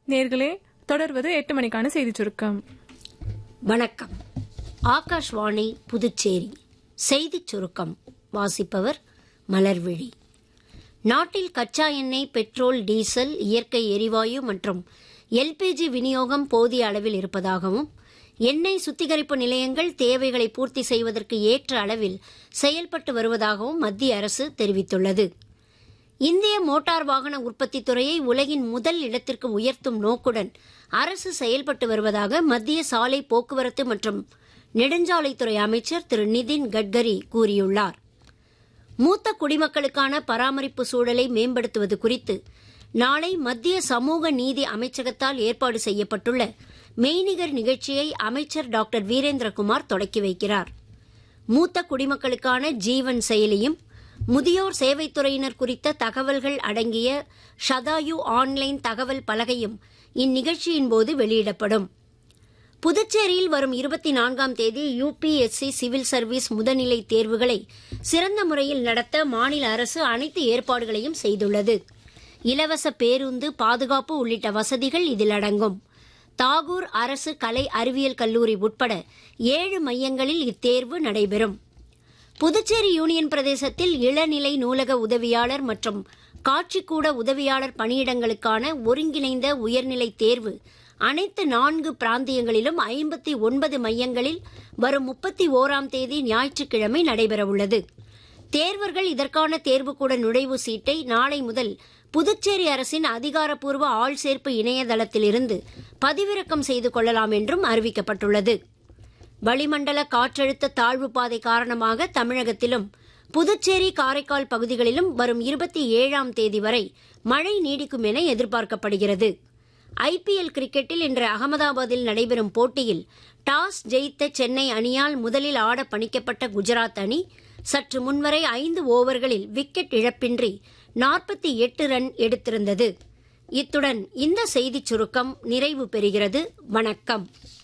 நேர்களே தொடர்வது எட்டு மணிக்கான செய்திச் சுருக்கம் வணக்கம் ஆகாஷ்வாணி புதுச்சேரி செய்திச் சுருக்கம் வாசிப்பவர் மலர்விழி நாட்டில் கச்சா எண்ணெய் பெட்ரோல் டீசல் இயற்கை எரிவாயு மற்றும் எல்பிஜி விநியோகம் போதிய அளவில் இருப்பதாகவும் எண்ணெய் சுத்திகரிப்பு நிலையங்கள் தேவைகளை பூர்த்தி செய்வதற்கு ஏற்ற அளவில் செயல்பட்டு வருவதாகவும் மத்திய அரசு தெரிவித்துள்ளது இந்திய மோட்டார் வாகன உற்பத்தித் துறையை உலகின் முதல் இடத்திற்கு உயர்த்தும் நோக்குடன் அரசு செயல்பட்டு வருவதாக மத்திய சாலை போக்குவரத்து மற்றும் நெடுஞ்சாலைத்துறை அமைச்சர் திரு நிதின் கட்கரி கூறியுள்ளார் மூத்த குடிமக்களுக்கான பராமரிப்பு சூழலை மேம்படுத்துவது குறித்து நாளை மத்திய சமூக நீதி அமைச்சகத்தால் ஏற்பாடு செய்யப்பட்டுள்ள மெய்நிகர் நிகழ்ச்சியை அமைச்சர் டாக்டர் வீரேந்திரகுமார் தொடக்கி வைக்கிறார் மூத்த குடிமக்களுக்கான ஜீவன் செயலியும் முதியோர் சேவைத்துறையினர் குறித்த தகவல்கள் அடங்கிய ஷதாயு ஆன்லைன் தகவல் பலகையும் இந்நிகழ்ச்சியின் போது வெளியிடப்படும் புதுச்சேரியில் வரும் இருபத்தி நான்காம் தேதி யுபிஎஸ்சி சிவில் சர்வீஸ் முதுநிலை தேர்வுகளை சிறந்த முறையில் நடத்த மாநில அரசு அனைத்து ஏற்பாடுகளையும் செய்துள்ளது இலவச பேருந்து பாதுகாப்பு உள்ளிட்ட வசதிகள் இதில் அடங்கும் தாகூர் அரசு கலை அறிவியல் கல்லூரி உட்பட ஏழு மையங்களில் இத்தேர்வு நடைபெறும் புதுச்சேரி யூனியன் பிரதேசத்தில் இளநிலை நூலக உதவியாளர் மற்றும் காட்சிக்கூட உதவியாளர் பணியிடங்களுக்கான ஒருங்கிணைந்த உயர்நிலை தேர்வு அனைத்து நான்கு பிராந்தியங்களிலும் ஐம்பத்தி ஒன்பது மையங்களில் வரும் முப்பத்தி ஓராம் தேதி ஞாயிற்றுக்கிழமை நடைபெறவுள்ளது தேர்வர்கள் இதற்கான தேர்வுக்கூட நுழைவு சீட்டை நாளை முதல் புதுச்சேரி அரசின் அதிகாரப்பூர்வ ஆள் சேர்ப்பு இணையதளத்திலிருந்து பதிவிறக்கம் செய்து கொள்ளலாம் என்றும் அறிவிக்கப்பட்டுள்ளது வளிமண்டல காற்றழுத்த தாழ்வு பாதை காரணமாக தமிழகத்திலும் புதுச்சேரி காரைக்கால் பகுதிகளிலும் வரும் இருபத்தி ஏழாம் தேதி வரை மழை நீடிக்கும் என எதிர்பார்க்கப்படுகிறது ஐபிஎல் கிரிக்கெட்டில் இன்று அகமதாபாத்தில் நடைபெறும் போட்டியில் டாஸ் ஜெயித்த சென்னை அணியால் முதலில் ஆட பணிக்கப்பட்ட குஜராத் அணி சற்று முன்வரை ஐந்து ஓவர்களில் விக்கெட் இழப்பின்றி நாற்பத்தி எட்டு ரன் எடுத்திருந்தது இத்துடன் இந்த செய்திச் சுருக்கம் நிறைவு பெறுகிறது வணக்கம்